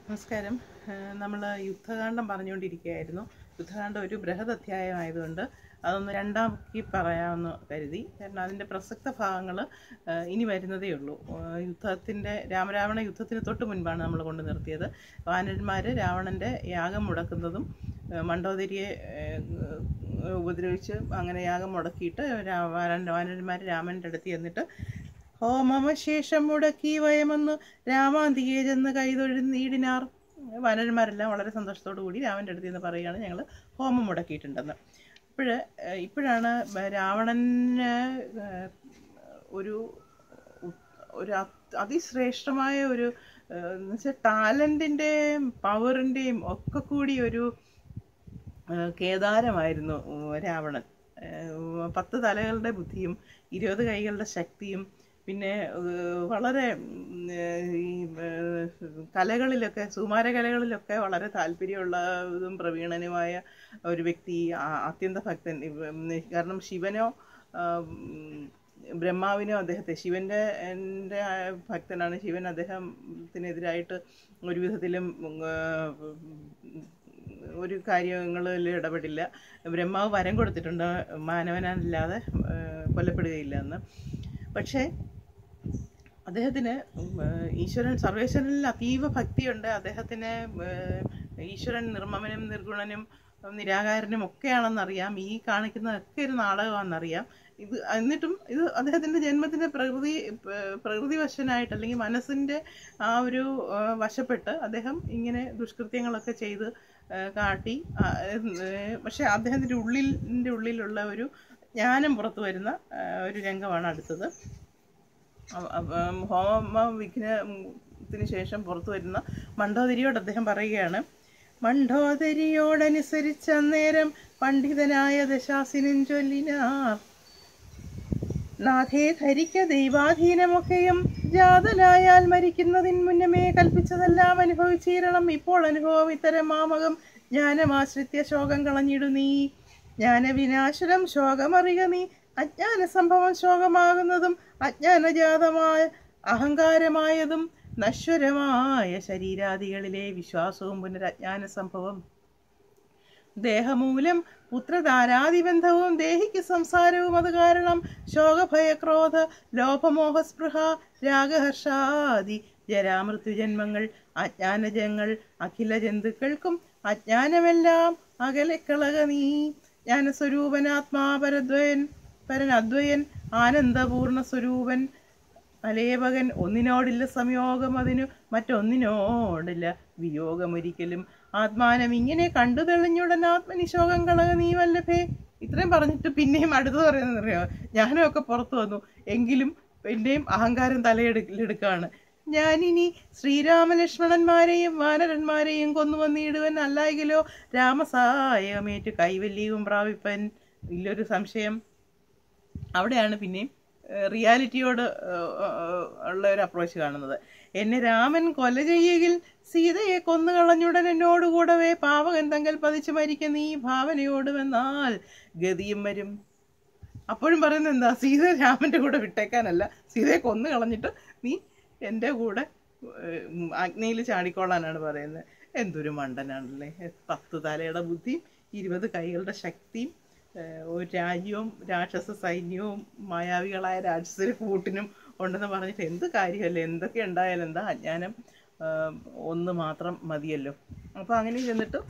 നമസ്കാരം നമ്മൾ യുദ്ധകാന്ഡം പറഞ്ഞുകൊണ്ടിരിക്കുകയായിരുന്നു യുദ്ധകാന്ഡം ഒരു ബൃഹത് അധ്യായമായതുകൊണ്ട് അതൊന്ന് രണ്ടാക്കി പറയാമെന്ന് കരുതി കാരണം അതിൻ്റെ പ്രസക്ത ഭാഗങ്ങൾ ഇനി വരുന്നതേ ഉള്ളൂ യുദ്ധത്തിൻ്റെ രാമരാവണ യുദ്ധത്തിന് തൊട്ട് മുൻപാണ് നമ്മൾ കൊണ്ട് നിർത്തിയത് വാനരന്മാർ രാവണൻ്റെ യാഗം മുടക്കുന്നതും ഏഹ് മണ്ഡോദരിയെ ഏഹ് ഉപദ്രവിച്ച് അങ്ങനെ യാഗം മുടക്കിയിട്ട് രാ- വാനരൻ- വാനരന്മാർ രാമൻ്റെ അടുത്ത് ചെന്നിട്ട് ഹോമവശേഷം മുടക്കി വയമെന്ന് രാമാന്തികെ ചെന്ന് കൈതൊഴുന്നീടിനാർ വാനരന്മാരെല്ലാം വളരെ സന്തോഷത്തോടു കൂടി രാമൻ്റെ അടുത്ത് നിന്ന് പറയുകയാണ് ഞങ്ങൾ ഹോമം മുടക്കിയിട്ടുണ്ടെന്ന് അപ്പോൾ ഇപ്പോഴാണ് രാവണന് ഏഹ്, ഒരു ഉ- ഒരു അത്- അതിശ്രേഷ്ഠമായ ഒരു എന്ന് വെച്ചാൽ ടാലൻറ്റിൻ്റെയും പവറിൻ്റെയും ഒക്കെ കൂടി ഒരു ഏഹ് കേദാരമായിരുന്നു ഉം, രാവണൻ ഏഹ് പത്ത് തലകളുടെ ബുദ്ധിയും ഇരുപത് കൈകളുടെ ശക്തിയും പിന്നെ ഏഹ് വളരെ ഉം, ഏഹ് ഈ ഏഹ് കലകളിലൊക്കെ സുമാര കലകളിലൊക്കെ വളരെ താല്പര്യമുള്ളതും പ്രവീണനുമായ ഒരു വ്യക്തി ആ- അത്യന്ത ഭക്തൻ ഇവ- ഉം, കാരണം ശിവനോ ആഹ്, ഉം, ബ്രഹ്മാവിനോ അദ്ദേഹത്തെ ശിവന്റെ എൻ്റെ ഭക്തനാണ് ശിവൻ അദ്ദേഹത്തിനെതിരായിട്ട് ഒരു വിധത്തിലും ഉം, ആഹ്, ഒരു കാര്യങ്ങളിൽ ഇടപെടില്ല ബ്രഹ്മാവ് വരം കൊടുത്തിട്ടുണ്ട് മാനവനല്ലാതെ ഏഹ്, കൊല്ലപ്പെടുകയില്ല എന്ന് പക്ഷേ അദ്ദേഹത്തിന് ഉം, ഏഹ്, ഈശ്വരൻ സർവേശ്വരനിൽ അതീവ ഭക്തിയുണ്ട് അദ്ദേഹത്തിന് ഏഹ്, ഈശ്വരൻ നിർമ്മമനും നിർഗുണനും ഉം, നിരാകാരനും ഒക്കെയാണെന്നറിയാം ഈ കാണിക്കുന്നതൊക്കെ ഒരു നാടകമാണെന്നറിയാം ഇത് എന്നിട്ടും ഇത് അദ്ദേഹത്തിന്റെ ജന്മത്തിന്റെ പ്രകൃതി പ- പ്രകൃതിവശനായിട്ട് അല്ലെങ്കിൽ മനസ്സിന്റെ ആ ഒരു ആ, വശപ്പെട്ട് അദ്ദേഹം ഇങ്ങനെ ദുഷ്കൃത്യങ്ങളൊക്കെ ചെയ്ത് ആ, കാട്ടി ആ, ഏഹ്, പക്ഷെ അദ്ദേഹത്തിന്റെ ഉള്ളിൻ്റെ ഉള്ളിലുള്ള ഒരു ജ്ഞാനം പുറത്തു വരുന്ന ആ, ഒരു രംഗമാണ് അടുത്തത് അവ- അവ- ഹോമ വിഘ്നത്തിന് ശേഷം പുറത്തു വരുന്ന മണ്ഡോദരിയോട് അദ്ദേഹം പറയുകയാണ് മണ്ഡോദരിയോടനുസരിച്ച അന്നേരം പണ്ഡിതനായ ദശാസിനും ചൊല്ലിനാർ നാഥേ ധരിക്ക ദൈവാധീനമൊക്കെയും ജാതനായാൽ മരിക്കുന്നതിന് മുന്നമേ കൽപ്പിച്ചതെല്ലാം അനുഭവിച്ചീരണം ഇപ്പോൾ അനുഭവം ഇത്തരം മാമകം ജ്ഞാനമാശ്രിത്യ ശോകം കളഞ്ഞിടു നീ ജ്ഞാനവിനാശനം ശോകമറിക നീ അജ്ഞാന സംഭവം ശോകമാകുന്നതും അജ്ഞാനജാതമായ അഹങ്കാരമായതും നശ്വരമായ ശരീരാദികളിലെ വിശ്വാസവും പുനരജ്ഞാന സംഭവം ദേഹമൂലം പുത്രധാരാദിബന്ധവും ദേഹിക്ക് സംസാരവും അത് കാരണം ശോകഭയക്രോധ ലോഭമോഹസ്പൃഹ രാഗഹർഷാദി ജരാമൃത്യുജന്മങ്ങൾ അജ്ഞാനജങ്ങൾ അഖില ജന്തുക്കൾക്കും അജ്ഞാനമെല്ലാം അകലെക്കളക നീ ജ്ഞാനസ്വരൂപനാത്മാപരദ്വയൻ പരൻ അദ്വയൻ ആനന്ദപൂർണ സ്വരൂപൻ അലേപകൻ ഒന്നിനോടില്ല സംയോഗം അതിനു മറ്റൊന്നിനോടില്ല വിയോഗമൊരിക്കലും ആത്മാനം ഇങ്ങനെ കണ്ടു തെളിഞ്ഞുടൻ ആത്മനിശോകം കളക നീ വല്ലഭേ ഇത്രയും പറഞ്ഞിട്ട് പിന്നെയും അടുത്ത് പറയുന്നത് അറിയോ ഞാനും ഒക്കെ പുറത്തു വന്നു എങ്കിലും പിന്നെയും അഹങ്കാരം തലയെടുക്കാണ് ഞാനിനി ശ്രീരാമലക്ഷ്മണന്മാരെയും വാനരന്മാരെയും കൊന്നു വന്നിടുവൻ അല്ലായെങ്കിലോ രാമസായമേറ്റു കൈവല്യവും പ്രാപിപ്പൻ ഇല്ലൊരു സംശയം അവിടെയാണ് പിന്നെയും ഏഹ്, റിയാലിറ്റിയോട് ഏഹ്, ഏഹ്, ഉള്ള ഒരു അപ്രോച്ച് കാണുന്നത് എന്നെ രാമൻ കൊല ചെയ്യുകിൽ സീതയെ കൊന്നുകളഞ്ഞുടൻ എന്നോട് കൂടവേ പാവകൻ തങ്കൽ പതിച്ചു മരിക്കുന്ന ഈ ഭാവനയോട് വന്നാൽ ഗതിയും വരും അപ്പോഴും പറയുന്നത് എന്താ സീത രാമന്റെ കൂടെ വിട്ടേക്കാനല്ല സീതയെ കൊന്നു കളഞ്ഞിട്ട് നീ എൻ്റെ കൂടെ അഗ്നിയിൽ ചാടിക്കോളാനാണ് പറയുന്നത് എന്തൊരു മണ്ടനാണല്ലേ പത്ത് തലയുടെ ബുദ്ധിയും ഇരുപത് കൈകളുടെ ശക്തിയും ഏഹ് ഒരു രാജ്യവും രാക്ഷസ സൈന്യവും മായാവികളായ രാക്ഷസര് കൂട്ടിനും ഉണ്ടെന്ന് പറഞ്ഞിട്ട് എന്ത് കാര്യമല്ലേ എന്തൊക്കെ ഉണ്ടായാലും എന്താ അജ്ഞാനം ആഹ് ഒന്ന് മാത്രം മതിയല്ലോ അപ്പോൾ അങ്ങനെ ചെന്നിട്ട്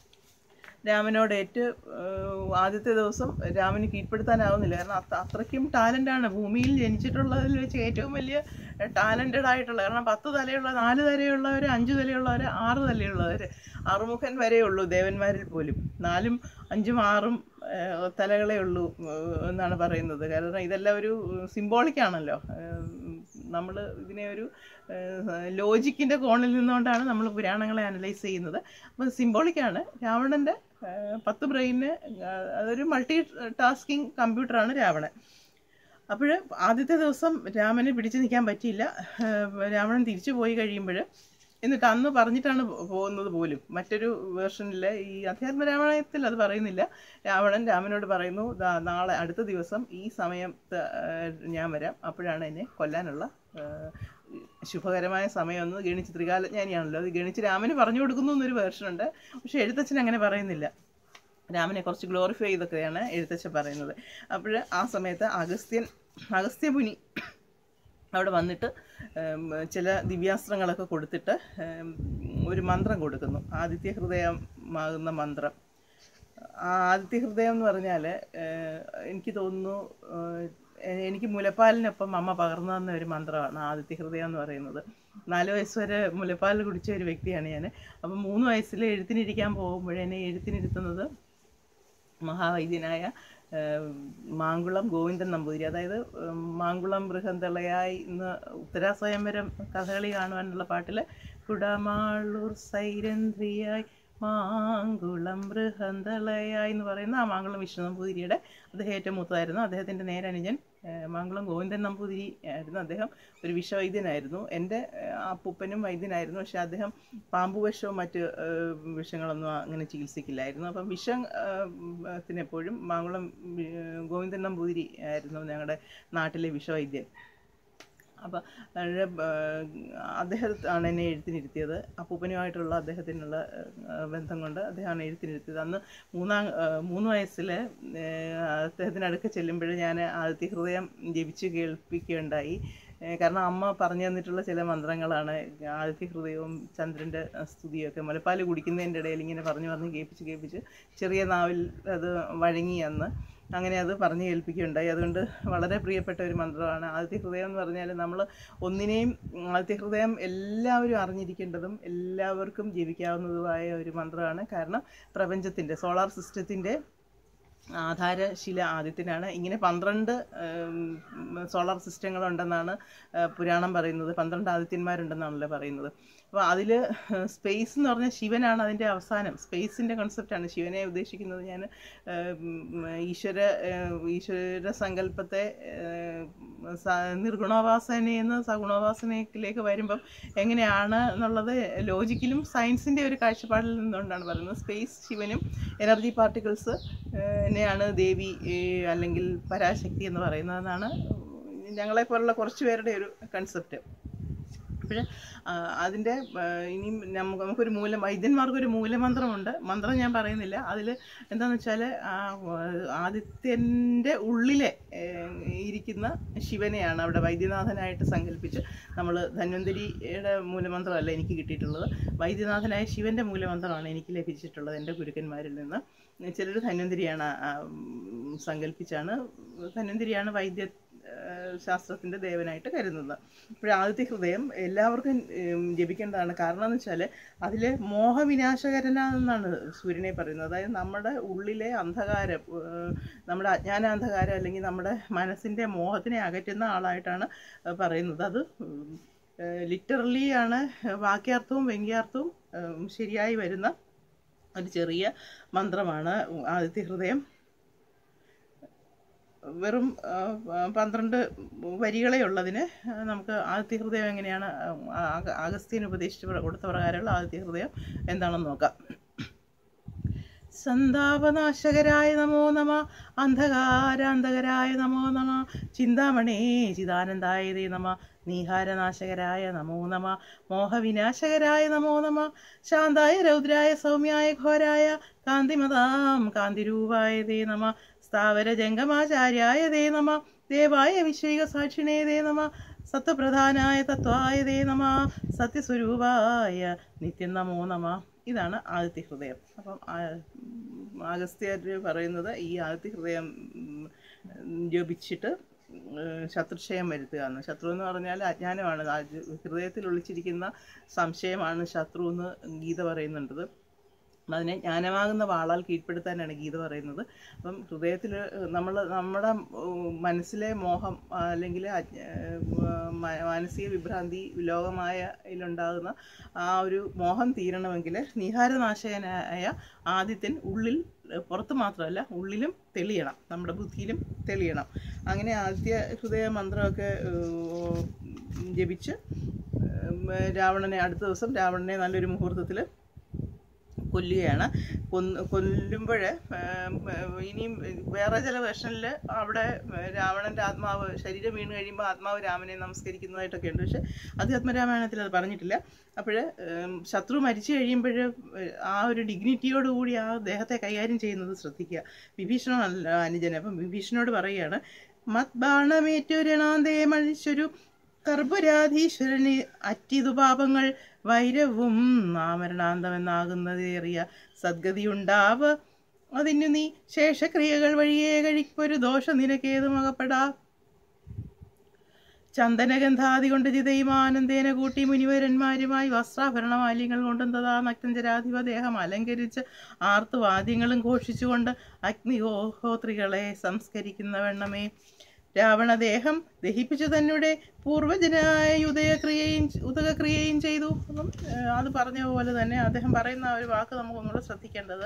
രാമനോട് ഏറ്റ് ഏഹ് ആദ്യത്തെ ദിവസം രാമന് കീഴ്പ്പെടുത്താനാവുന്നില്ല കാരണം അത്ര അത്രയ്ക്കും ടാലൻ്റാണ് ഭൂമിയിൽ ജനിച്ചിട്ടുള്ളതിൽ വെച്ച് ഏറ്റവും വലിയ ടാലൻറ്റഡ് ആയിട്ടുള്ള കാരണം പത്ത് തലയുള്ള നാല് തലയുള്ളവർ അഞ്ച് തലയുള്ളവർ ആറ് തലയുള്ളവർ അറുമുഖൻ വരെ ഉള്ളൂ ദേവന്മാരിൽ പോലും നാലും അഞ്ചും ആറും ഏഹ് തലകളേ ഉള്ളൂ ഏഹ് എന്നാണ് പറയുന്നത് കാരണം ഇതെല്ലാം ഒരു സിംബോളിക്കാണല്ലോ നമ്മൾ ഇതിനെ ഒരു ലോജിക്കിൻ്റെ കോണിൽ നിന്നുകൊണ്ടാണ് നമ്മൾ പുരാണങ്ങളെ അനലൈസ് ചെയ്യുന്നത് അപ്പോൾ സിംബോളിക്കാണ് രാവണൻ്റെ ഏഹ് പത്ത് ബ്രെയിന് അതൊരു മൾട്ടി ടാസ്കിങ് കമ്പ്യൂട്ടറാണ് രാവണൻ അപ്പോൾ ആദ്യത്തെ ദിവസം രാമന് പിടിച്ചു നിൽക്കാൻ പറ്റിയില്ല ഏഹ് രാവണൻ തിരിച്ചു പോയി കഴിയുമ്പോൾ എന്നിട്ട് അന്ന് പറഞ്ഞിട്ടാണ് പോ- പോകുന്നത് പോലും മറ്റൊരു വേർഷനിൽ ഈ അധ്യാത്മ രാമായണത്തിൽ അത് പറയുന്നില്ല രാവണൻ രാമനോട് പറയുന്നു "ദാ നാളെ അടുത്ത ദിവസം ഈ സമയത്ത് ഏഹ് ഞാൻ വരാം അപ്പോഴാണ് എന്നെ കൊല്ലാനുള്ള ഏഹ് ശുഭകരമായ സമയമൊന്നും ഗണിച്ച് ത്രികാലജ്ഞാനിയാണല്ലോ അത് ഗണിച്ച് രാമന് പറഞ്ഞു കൊടുക്കുന്നു എന്നൊരു വേർഷനുണ്ട് പക്ഷേ എഴുത്തച്ഛൻ അങ്ങനെ പറയുന്നില്ല രാമനെ കുറച്ച് ഗ്ലോറിഫൈ ചെയ്തൊക്കെയാണ് എഴുത്തച്ഛൻ പറയുന്നത് അപ്പോൾ ആ സമയത്ത് അഗസ്ത്യൻ അഗസ്ത്യമുനി അവിടെ വന്നിട്ട് ഉം, ചില ദിവ്യാസ്ത്രങ്ങളൊക്കെ കൊടുത്തിട്ട് ഉം, ഒരു മന്ത്രം കൊടുക്കുന്നു ആദിത്യ ഹൃദയമാകുന്ന മന്ത്രം ആ ആദിത്യ ഹൃദയം എന്ന് പറഞ്ഞാൽ എനിക്ക് തോന്നുന്നു ഏഹ്, എനിക്ക് മുലപ്പാലിനൊപ്പം അമ്മ പകർന്നു തന്ന ഒരു മന്ത്രമാണ് ആദിത്യ ഹൃദയം എന്ന് പറയുന്നത് നാല് വയസ്സ് വരെ മുലപ്പാൽ കുടിച്ച ഒരു വ്യക്തിയാണ് ഞാൻ അപ്പം മൂന്ന് വയസ്സിൽ എഴുത്തിനിരിക്കാൻ പോകുമ്പോഴെന്നെ എഴുത്തിനിരുത്തുന്നത് മഹാവൈദ്യനായ ഏഹ്, മാങ്കുളം ഗോവിന്ദൻ നമ്പൂതിരി അതായത് ഉം, മാങ്കുളം ബൃഹന്തളയായി ഇന്ന് ഉത്തരാ സ്വയംവരം കഥകളി കാണുവാനുള്ള പാട്ടിൽ കുടമാളൂർ സൈരന്ധ്രിയായി മാങ്കുളം ബൃഹന്തളയായി എന്ന് പറയുന്ന ആ മാങ്കുളം വിഷ്ണു നമ്പൂതിരിയുടെ അദ്ദേഹം ഏറ്റവും മൂത്തതായിരുന്നു അദ്ദേഹത്തിൻ്റെ നേരനുജൻ ഏഹ്, മാങ്കുളം ഗോവിന്ദൻ നമ്പൂതിരി ആയിരുന്നു അദ്ദേഹം ഒരു വിഷവൈദ്യനായിരുന്നു എൻ്റെ ഏഹ്, അപ്പൂപ്പനും വൈദ്യനായിരുന്നു പക്ഷേ അദ്ദേഹം പാമ്പു വിഷവും മറ്റ് ഏഹ്, വിഷങ്ങളൊന്നും അങ്ങനെ ചികിത്സിക്കില്ലായിരുന്നു അപ്പം വിഷം ഏഹ്, ത്തിനെപ്പോഴും മാങ്കുളം ഏഹ്, ഗോവിന്ദൻ നമ്പൂതിരി ആയിരുന്നു ഞങ്ങളുടെ നാട്ടിലെ വിഷവൈദ്യൻ അപ്പം അദ്ദേഹത്താണ് എന്നെ എഴുത്തിനിരുത്തിയത് അപ്പൂപ്പനുമായിട്ടുള്ള അദ്ദേഹത്തിനുള്ള ഏഹ്, ബന്ധം കൊണ്ട് അദ്ദേഹമാണ് എഴുത്തിനിരുത്തിയത് അന്ന് മൂന്നാം ഏഹ്, മൂന്ന് വയസ്സിൽ അദ്ദേഹത്തിന് അടുക്ക ചെല്ലുമ്പോൾ ഞാൻ ആദിത്യ ഹൃദയം ജപിച്ച് കേൾപ്പിക്കുകയുണ്ടായി ഏഹ്, കാരണം അമ്മ പറഞ്ഞു തന്നിട്ടുള്ള ചില മന്ത്രങ്ങളാണ് ആദിത്യ ഹൃദയവും ചന്ദ്രൻ്റെ സ്തുതിയൊക്കെ മുലപ്പാൽ കുടിക്കുന്നതിൻ്റെ ഇടയിൽ ഇങ്ങനെ പറഞ്ഞു പറഞ്ഞ് കേൾപ്പിച്ച് കേൾപ്പിച്ച് ചെറിയ നാവിൽ അത് വഴങ്ങി അന്ന് അങ്ങനെ അത് പറഞ്ഞു കേൾപ്പിക്കുകയുണ്ടായി അതുകൊണ്ട് വളരെ പ്രിയപ്പെട്ട ഒരു മന്ത്രമാണ് ആദിത്യ ഹൃദയം എന്ന് പറഞ്ഞാൽ നമ്മൾ ഒന്നിനെയും ആദിത്യ ഹൃദയം എല്ലാവരും അറിഞ്ഞിരിക്കേണ്ടതും എല്ലാവർക്കും ജീവിക്കാവുന്നതുമായ ഒരു മന്ത്രമാണ് കാരണം പ്രപഞ്ചത്തിൻ്റെ സോളാർ സിസ്റ്റത്തിൻ്റെ ആധാരശില ആദിത്യനാണ് ഇങ്ങനെ പന്ത്രണ്ട് സോളാർ സിസ്റ്റങ്ങളുണ്ടെന്നാണ് ആ, പുരാണം പറയുന്നത് പന്ത്രണ്ട് ആദിത്യന്മാരുണ്ടെന്നാണല്ലോ പറയുന്നത് അപ്പോൾ അതിൽ സ്പേസ് എന്ന് പറഞ്ഞാൽ ശിവനാണ് അതിൻ്റെ അവസാനം സ്പേസിൻ്റെ കൺസെപ്റ്റാണ് ശിവനെ ഉദ്ദേശിക്കുന്നത് ഞാൻ ഈശ്വര ആ, ഈശ്വര സങ്കല്പത്തെ ആ, സ- നിർഗുണോപാസനയിൽ നിന്ന് സഗുണോപാസനയിലേക്ക് വരുമ്പം എങ്ങനെയാണ് എന്നുള്ളത് ലോജിക്കലും സയൻസിൻ്റെ ഒരു കാഴ്ചപ്പാടിൽ നിന്നുകൊണ്ടാണ് പറയുന്നത് സ്പേസ് ശിവനും എനർജി പാർട്ടിക്കിൾസ് എന്നെയാണ് ദേവി ഏ, അല്ലെങ്കിൽ പരാശക്തി എന്ന് പറയുന്നതെന്നാണ് ഞങ്ങളെപ്പോലുള്ള കുറച്ച് പേരുടെ ഒരു കൺസെപ്റ്റ് അപ്പോൾ അതിൻ്റെ ഇനിയും നമുക്ക് നമുക്കൊരു മൂല വൈദ്യന്മാർക്കൊരു മൂലമന്ത്രമുണ്ട് മന്ത്രം ഞാൻ പറയുന്നില്ല അതിൽ എന്താണെന്ന് വെച്ചാൽ ആദിത്യൻ്റെ ഉള്ളിലെ ഏഹ്, ഇരിക്കുന്ന ശിവനെയാണ് അവിടെ വൈദ്യനാഥനായിട്ട് സങ്കല്പിച്ച് നമ്മൾ ധന്വന്തരിയുടെ മൂലമന്ത്രമല്ല എനിക്ക് കിട്ടിയിട്ടുള്ളത് വൈദ്യനാഥനായ ശിവൻ്റെ മൂലമന്ത്രമാണ് എനിക്ക് ലഭിച്ചിട്ടുള്ളത് എൻ്റെ ഗുരുക്കന്മാരിൽ നിന്ന് ചിലർ ധന്വന്തരിയാണ് ആ, ഉം, സങ്കല്പിച്ചാണ് ധന്വന്തരിയാണ് വൈദ്യ ഏഹ് ശാസ്ത്രത്തിൻ്റെ ദേവനായിട്ട് കരുതുന്നത് അപ്പോൾ ആദിത്യ ഹൃദയം എല്ലാവർക്കും ഉം, ജപിക്കേണ്ടതാണ് കാരണം എന്ന് വെച്ചാൽ അതിൽ മോഹവിനാശകരനാണെന്നാണ് സൂര്യനെ പറയുന്നത് അതായത് നമ്മുടെ ഉള്ളിലെ അന്ധകാരം ഏഹ്, നമ്മുടെ അജ്ഞാനാന്ധകാരം അല്ലെങ്കിൽ നമ്മുടെ മനസ്സിൻ്റെ മോഹത്തിനെ അകറ്റുന്ന ആളായിട്ടാണ് ഏഹ്, പറയുന്നത് അത് ലിറ്ററലി ആണ് വാക്യാർത്ഥവും വ്യംഗ്യാർത്ഥവും ഏഹ്, ശരിയായി വരുന്ന ഒരു ചെറിയ മന്ത്രമാണ് ആദിത്യ ഹൃദയം വെറും ആ, പന്ത്രണ്ട് വരികളെ ഉള്ളതിന് നമുക്ക് ആദിത്യ ഹൃദയം എങ്ങനെയാണ് ആ, ആ- അഗസ്ത്യന് ഉപദേശിച്ച് പ്ര- കൊടുത്ത പ്രകാരമുള്ള ആദിത്യ ഹൃദയം എന്താണെന്ന് നോക്കാം സന്താപനാശകരായ നമോ നമ അന്ധകാരാന്തകരായ നമോ നമ ചിന്താമണേ ചിദാനന്ദായ നമ നീഹാരനാശകരായ നമോ നമ മോഹവിനാശകരായ നമോ നമ ശാന്തായ രൗദ്രായ സൗമ്യായ ഘോരായ കാന്തിമതാം കാന്തിരൂപായ തേ നമ സ്ഥാവര ജംഗമാചാര്യായ തേ നമ ദേവായ വിശ്വൈക സാക്ഷിണേ തേ നമ സത്വപ്രധാനായ തത്വായ തേ നമ സത്യസ്വരൂപായ നിത്യം നമോ നമ ഇതാണ് ആദിത്യ ഹൃദയം അപ്പം അഗസ്ത്യർ പറയുന്നത് ഈ ആദിത്യ ഹൃദയം ഉം, ജപിച്ചിട്ട് ഉം, ശത്രുക്ഷയം വരുത്തുക എന്ന് ശത്രു എന്ന് പറഞ്ഞാൽ അജ്ഞാനമാണ് ആ ഹൃദയത്തിൽ ഒളിച്ചിരിക്കുന്ന സംശയമാണ് ശത്രു എന്ന് ഗീത പറയുന്നുണ്ടത് അതിനെ ജ്ഞാനമാകുന്ന വാളാൽ കീഴ്പ്പെടുത്താനാണ് ഗീത പറയുന്നത് അപ്പം ഹൃദയത്തിൽ നമ്മൾ നമ്മുടെ ഉം, മനസ്സിലെ മോഹം ആ, അല്ലെങ്കിൽ അജ്ഞ- ഉം, മ- മാനസിക വിഭ്രാന്തി ലോകമായ ഇതിലുണ്ടാകുന്ന ആ ഒരു മോഹം തീരണമെങ്കിൽ നിഹാരനാശകനായ ആദിത്യൻ ഉള്ളിൽ ഏഹ്, പുറത്ത് മാത്രമല്ല ഉള്ളിലും തെളിയണം നമ്മുടെ ബുദ്ധിയിലും തെളിയണം അങ്ങനെ ആദ്യ ഹൃദയ മന്ത്രമൊക്കെ ഏഹ്, ജപിച്ച് ഏഹ്, രാവണനെ അടുത്ത ദിവസം രാവണനെ നല്ലൊരു മുഹൂർത്തത്തിൽ കൊല്ലുകയാണ് കൊന്ന് കൊല്ലുമ്പോൾ ഇനിയും വേറെ ചില വേഷനിൽ അവിടെ രാവണൻ്റെ ആത്മാവ് ശരീരം വീണ് കഴിയുമ്പോൾ ആത്മാവ് രാമനെ നമസ്കരിക്കുന്നതായിട്ടൊക്കെ ഉണ്ട് പക്ഷെ അധ്യാത്മരാമായണത്തിൽ അത് പറഞ്ഞിട്ടില്ല അപ്പോൾ ശത്രു മരിച്ചു കഴിയുമ്പോൾ ആ ഒരു ഡിഗ്നിറ്റിയോടുകൂടി ആ ദേഹത്തെ കൈകാര്യം ചെയ്യുന്നത് ശ്രദ്ധിക്കുക വിഭീഷണനല്ല അനുജൻ അപ്പം വിഭീഷണോട് പറയുകയാണ് മത്ബാണമേറ്റൊരണാന്തേ മഴിച്ചൊരു കർപ്പുരാധീശ്വരന് അറ്റിതു പാപങ്ങൾ വൈരവും നാമരണാന്തമെന്നാകുന്നതേറിയ സദ്ഗതിയുണ്ടാവ് അതിനു നീ ശേഷക്രിയകൾ വഴിയേ കഴിക്കൊരു ദോഷം നിനക്കേതുമകപ്പെടാ ചന്ദനഗന്ധാദി കൊണ്ട് ചിതയുമാനന്ദേന കൂട്ടി മുനിവരന്മാരുമായി വസ്ത്രാഭരണ മാലിന്യങ്ങൾ കൊണ്ടും തഥാ നക്തഞ്ചരാധിപ ദേഹം അലങ്കരിച്ച് ആർത്തുവാദ്യങ്ങളും ഘോഷിച്ചുകൊണ്ട് അഗ്നിഹോത്രികളെ സംസ്കരിക്കുന്ന വെണ്ണമേ രാവണദേഹം ദഹിപ്പിച്ചു തന്നെ പൂർവജനായ ഉദയക്രിയയും ഉദകക്രിയയും ചെയ്തു അപ്പം ഏഹ്, അത് പറഞ്ഞ പോലെ തന്നെ അദ്ദേഹം പറയുന്ന ആ ഒരു വാക്ക് നമുക്ക് ഒന്നുകൂടെ ശ്രദ്ധിക്കേണ്ടത്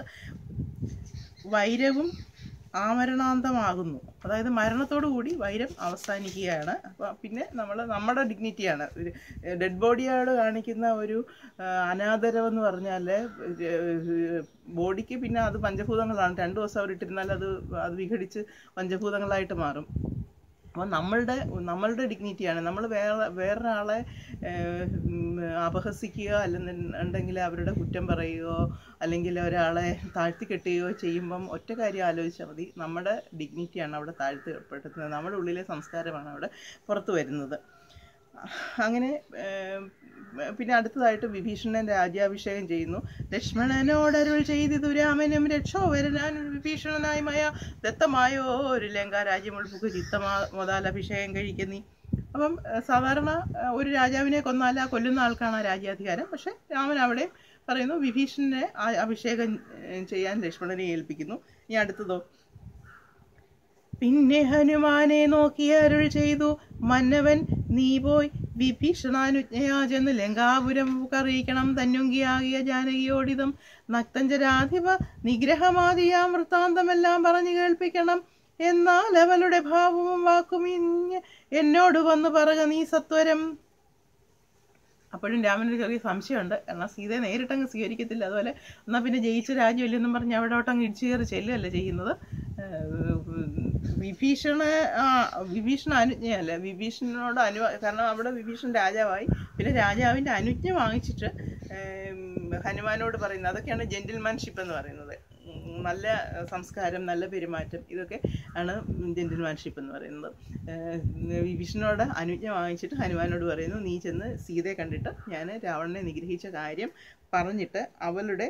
വൈരവും ആമരണാന്തമാകുന്നു അതായത് മരണത്തോടു കൂടി വൈരം അവസാനിക്കുകയാണ് അപ്പോൾ പിന്നെ നമ്മൾ നമ്മുടെ ഡിഗ്നിറ്റിയാണ് ഒരു ഡെഡ് ബോഡിയോട് കാണിക്കുന്ന ഒരു ആ, അനാദരം എന്ന് പറഞ്ഞാൽ ബോഡിക്ക് പിന്നെ അത് പഞ്ചഭൂതങ്ങളാണ് രണ്ട് ദിവസം അവർ ഇട്ടിരുന്നാൽ അത് അത് വിഘടിച്ച് പഞ്ചഭൂതങ്ങളായിട്ട് മാറും അപ്പോൾ നമ്മളുടെ നമ്മളുടെ ഡിഗ്നിറ്റിയാണ് നമ്മൾ വേറെ വേറൊരാളെ ഏഹ്, ഉം, അപഹസിക്കുക അല്ലെന്നുണ്ടെങ്കിൽ അവരുടെ കുറ്റം പറയുകയോ അല്ലെങ്കിൽ ഒരാളെ താഴ്ത്തിക്കെട്ടുകയോ ചെയ്യുമ്പം ഒറ്റ കാര്യം ആലോചിച്ചാൽ മതി നമ്മുടെ ഡിഗ്നിറ്റിയാണ് അവിടെ താഴ്ത്തിപ്പെടുത്തുന്നത് നമ്മുടെ ഉള്ളിലെ സംസ്കാരമാണ് അവിടെ പുറത്തു വരുന്നത് അങ്ങനെ ഏം, പിന്നെ അടുത്തതായിട്ട് വിഭീഷണൻ രാജ്യാഭിഷേകം ചെയ്യുന്നു ലക്ഷ്മണനോടരുൾ ചെയ്തിതു രാമനും രക്ഷോവരനാൻ വിഭീഷണനായി മയ ദത്തമായോ ഒരു ലങ്ക രാജ്യം ഉൾപ്പുക്ക് ചിത്തമാ മുതൽ അഭിഷേകം കഴിക്കുന്നീ അപ്പം ഏഹ്, സാധാരണ ഏഹ്, ഒരു രാജാവിനെ കൊന്നാൽ ആ കൊല്ലുന്ന ആൾക്കാണ് ആ രാജ്യാധികാരം പക്ഷെ രാമൻ അവിടെ പറയുന്നു വിഭീഷണനെ ആ അഭിഷേകം ഏഹ്, ചെയ്യാൻ ലക്ഷ്മണനെ ഏൽപ്പിക്കുന്നു ഇനി അടുത്തതോ പിന്നെ ഹനുമാനെ നോക്കി അരുൾ ചെയ്തു മന്നവൻ നീ പോയി വിഭീഷണാനുജ്ഞയാ ചെന്ന് ലങ്കാപുരം അറിയിക്കണം തന്നുങ്കിയാകിയ ജാനകിയോടിതം നക്തഞ്ചരാധിപ നിഗ്രഹമാതിയാം വൃത്താന്തമെല്ലാം പറഞ്ഞു കേൾപ്പിക്കണം എന്നാൽ അവളുടെ ഭാവവും വാക്കും ഇഞ്ഞ് എന്നോട് വന്നു പറക നീ സത്വരം അപ്പോഴും രാമനൊരു ചെറിയ സംശയമുണ്ട് കാരണം സീതയെ നേരിട്ടങ്ങ് സ്വീകരിക്കത്തില്ല അതുപോലെ എന്നാൽ പിന്നെ ജയിച്ച രാജ്യമല്ലെന്നും പറഞ്ഞ് അവിടോട്ടങ്ങ് ഇടിച്ചു കയറി ചെല്ലുകയല്ല ചെയ്യുന്നത് ഏഹ് വിഭീഷണ ആ വിഭീഷണ അനുജ്ഞയല്ല വിഭീഷണനോട് അനു കാരണം അവിടെ വിഭീഷണൻ രാജാവായി പിന്നെ രാജാവിൻ്റെ അനുജ്ഞ വാങ്ങിച്ചിട്ട് ഏം, ഹനുമാനോട് പറയുന്നത് അതൊക്കെയാണ് ജെന്റിൽമാൻഷിപ്പ് എന്ന് പറയുന്നത് ഉം, നല്ല സംസ്കാരം നല്ല പെരുമാറ്റം ഇതൊക്കെ ആണ് ജെന്റിൽമാൻഷിപ്പ് എന്ന് പറയുന്നത് ഏഹ് വിഭീഷണനോട് അനുജ്ഞ വാങ്ങിച്ചിട്ട് ഹനുമാനോട് പറയുന്നു നീ ചെന്ന് സീതയെ കണ്ടിട്ട് ഞാൻ രാവണനെ നിഗ്രഹിച്ച കാര്യം പറഞ്ഞിട്ട് അവളുടെ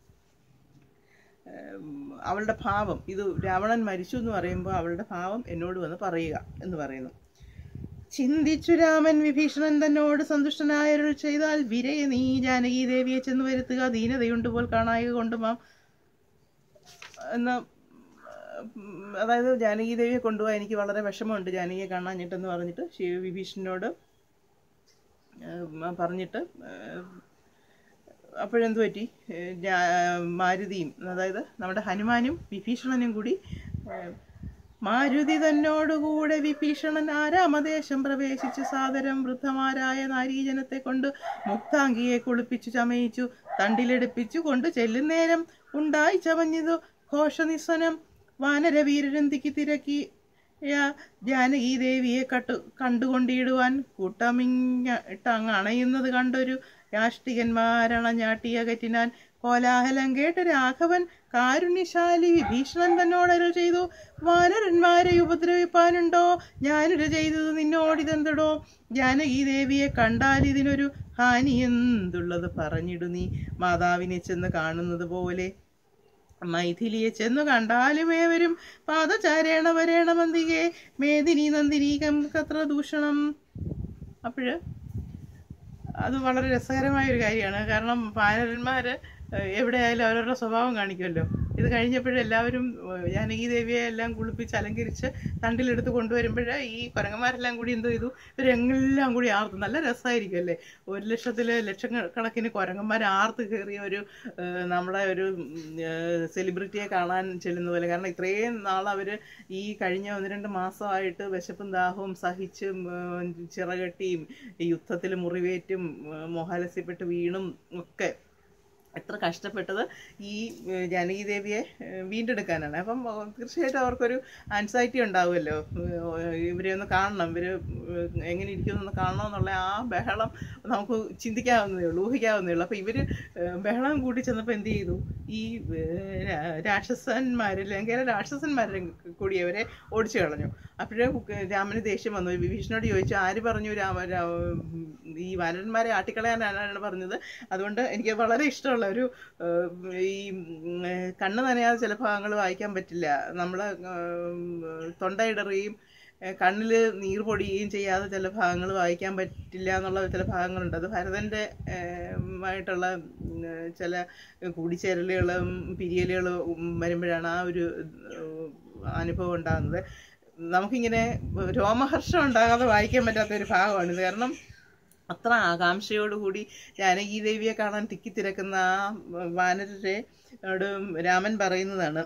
ഏം, അവളുടെ ഭാവം ഇത് രാവണൻ മരിച്ചു എന്ന് പറയുമ്പോൾ അവളുടെ ഭാവം എന്നോട് വന്ന് പറയുക എന്ന് പറയുന്നു ചിന്തിച്ചു രാമൻ വിഭീഷണൻ തന്നോട് സന്തുഷ്ടനായരുൾ ചെയ്താൽ വിരയെ നീ ജാനകി ദേവിയെ ചെന്ന് വരുത്തുക ദീനതയുണ്ട് പോൽ കാണായ കൊണ്ടുമാം എന്ന് ഉം, അതായത് ജാനകി ദേവിയെ കൊണ്ടുപോകാൻ എനിക്ക് വളരെ വിഷമമുണ്ട് ജാനകിയെ കാണാഞ്ഞിട്ടെന്ന് പറഞ്ഞിട്ട് ശിവ വിഭീഷണനോട് ഏഹ്, പറഞ്ഞിട്ട് ഏഹ്, അപ്പോഴെന്ത് പറ്റി ഏഹ്, ജാ- മാരുതിയും അതായത് നമ്മുടെ ഹനുമാനും വിഭീഷണനും കൂടി ഏഹ്, മാരുതി തന്നോടുകൂടെ വിഭീഷണൻ ആരാമദേശം പ്രവേശിച്ച് സാദരം വൃദ്ധമാരായ നാരീജനത്തെ കൊണ്ട് മുക്താംഗിയെ കുളിപ്പിച്ചു ചമയിച്ചു തണ്ടിലെടുപ്പിച്ചു കൊണ്ട് ചെല്ലുന്നേരം ഉണ്ടായി ചമഞ്ഞതു ഘോഷനിസ്വനം വാനരവീരരന്തിക്ക് തിരക്കി യാ ജാനകി ദേവിയെ കട്ടു കണ്ടുകൊണ്ടിടുവാൻ കൂട്ടമിങ്ങ് അണയുന്നത് കണ്ടൊരു രാഷ്ട്രീയന്മാരണഞ്ഞാട്ടിയകറ്റിനാൻ കോലാഹലം കേട്ട് രാഘവൻ കാരുണ്യശാലി വിഭീഷണൻ തന്നോടരുൾ ചെയ്തു വാനരന്മാരെ ഉപദ്രവിപ്പാനുണ്ടോ ഞാനൊരു ചെയ്തത് നിന്നോടിതെന്തടോ ജാനകി ദേവിയെ കണ്ടാൽ ഇതിനൊരു ഹാനി എന്തുള്ളത് പറഞ്ഞിടു നീ മാതാവിനെ ചെന്ന് കാണുന്നത് പോലെ മൈഥിലിയെ ചെന്നു കണ്ടാലും ഏവരും പാദചാരേണ വരേണമന്തികെ മേദിനി നന്ദിനീകം കത്ര ദൂഷണം അപ്പോഴ് അത് വളരെ രസകരമായ ഒരു കാര്യമാണ് കാരണം പാനരന്മാർ എവിടെയായാലും അവരവരുടെ സ്വഭാവം കാണിക്കുമല്ലോ ഇത് കഴിഞ്ഞപ്പോഴും എല്ലാവരും ഏഹ്, ജാനകി ദേവിയെ എല്ലാം കുളിപ്പിച്ച് അലങ്കരിച്ച് തണ്ടിലെടുത്ത് കൊണ്ടുവരുമ്പോൾ ഈ കുരങ്ങന്മാരെല്ലാം കൂടി എന്തോ ചെയ്തു ഇവരെല്ലാം കൂടി ആർത്തു നല്ല രസമായിരിക്കും അല്ലേ ഒരു ലക്ഷത്തിൽ ലക്ഷക്കണക്കിന് കുരങ്ങന്മാർ ആർത്ത് കയറിയ ഒരു ഏഹ്, നമ്മളെ ഒരു സെലിബ്രിറ്റിയെ കാണാൻ ചെല്ലുന്ന പോലെ കാരണം ഇത്രയും നാൾ അവർ ഈ കഴിഞ്ഞ ഒന്ന് രണ്ട് മാസമായിട്ട് വിശപ്പും ദാഹവും സഹിച്ചും ഏഹ്, ചിറകെട്ടിയും ഈ യുദ്ധത്തിൽ മുറിവേറ്റും ഏഹ്, മോഹാലസ്യപ്പെട്ട് വീണും ഒക്കെ എത്ര കഷ്ടപ്പെട്ടത് ഈ ഏഹ്, ജാനകി ദേവിയെ ഏഹ്, വീണ്ടെടുക്കാനാണ് അപ്പം ഏഹ്, തീർച്ചയായിട്ടും അവർക്കൊരു ആൻസൈറ്റി ഉണ്ടാവുമല്ലോ ഏഹ്, ഇവരെ ഒന്ന് കാണണം ഇവർ എങ്ങനെ ഇരിക്കുമെന്ന് കാണണം എന്നുള്ള ആ ബഹളം നമുക്ക് ചിന്തിക്കാവുന്നതേ ഉള്ളൂ ഊഹിക്കാവുന്നതേ ഉള്ളൂ അപ്പോൾ ഇവർ ബഹളം കൂട്ടി ചെന്നപ്പോൾ എന്ത് ചെയ്തു ഈ ഏഹ്, രാ- രാക്ഷസന്മാർ ലങ്കയിലെ രാക്ഷസന്മാരെ കൂടി അവരെ ഓടിച്ചു കളഞ്ഞു അപ്പോഴേ രാമന് ദേഷ്യം വന്നു വിഭീഷണോട് ചോദിച്ചു ആര് പറഞ്ഞു രാമ രാ- ഈ വാനരന്മാരെ ആട്ടിക്കളയാനാണ് പറഞ്ഞത് അതുകൊണ്ട് എനിക്ക് വളരെ ഇഷ്ടമുള്ള ഒരു ഏഹ്, ഈ ഉം, ഏഹ്, കണ്ണ് നനയാതെ ചില ഭാഗങ്ങൾ വായിക്കാൻ പറ്റില്ല നമ്മൾ തൊണ്ടയിടറുകയും ഏഹ്, കണ്ണില് നീർ പൊടിയുകയും ചെയ്യാതെ ചില ഭാഗങ്ങൾ വായിക്കാൻ പറ്റില്ല എന്നുള്ള ചില ഭാഗങ്ങളുണ്ട് അത് ഭരതൻ്റെ ആയിട്ടുള്ള ഉം, ഏഹ്, ചില കൂടിച്ചേരലുകളും പിരിയലുകളും വരുമ്പോഴാണ് ആ ഒരു ഏഹ്, അനുഭവം ഉണ്ടാകുന്നത് നമുക്കിങ്ങനെ രോമഹർഷം ഉണ്ടാകാതെ വായിക്കാൻ പറ്റാത്ത ഒരു ഭാഗമാണിത് കാരണം അത്ര ആകാംക്ഷയോടുകൂടി ജാനകി ദേവിയെ കാണാൻ തിക്കിത്തിരക്കുന്ന ആ വാനരരെ ോട് രാമൻ പറയുന്നതാണ്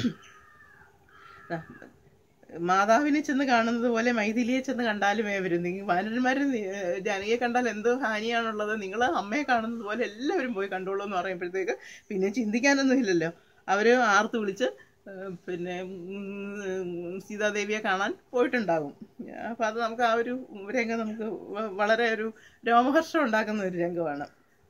മാതാവിനെ ചെന്ന് കാണുന്നത് പോലെ മൈഥിലിയെ ചെന്ന് കണ്ടാലും ഏവരും നിങ്ങൾ വാനരന്മാർ ജാനകിയെ കണ്ടാൽ എന്തോ ഹാനിയാണുള്ളത് നിങ്ങൾ അമ്മയെ കാണുന്നത് പോലെ എല്ലാവരും പോയി കണ്ടോളൂ എന്ന് പറയുമ്പോഴത്തേക്ക് പിന്നെ ചിന്തിക്കാനൊന്നും ഇല്ലല്ലോ അവർ ആർത്ത് വിളിച്ച് ഏഹ് പിന്നെ ഉം, സീതാദേവിയെ കാണാൻ പോയിട്ടുണ്ടാകും അപ്പോൾ അത് നമുക്ക് ആ ഒരു രംഗം നമുക്ക് വ- വളരെ ഒരു രോമഹർഷം ഉണ്ടാക്കുന്ന ഒരു രംഗമാണ്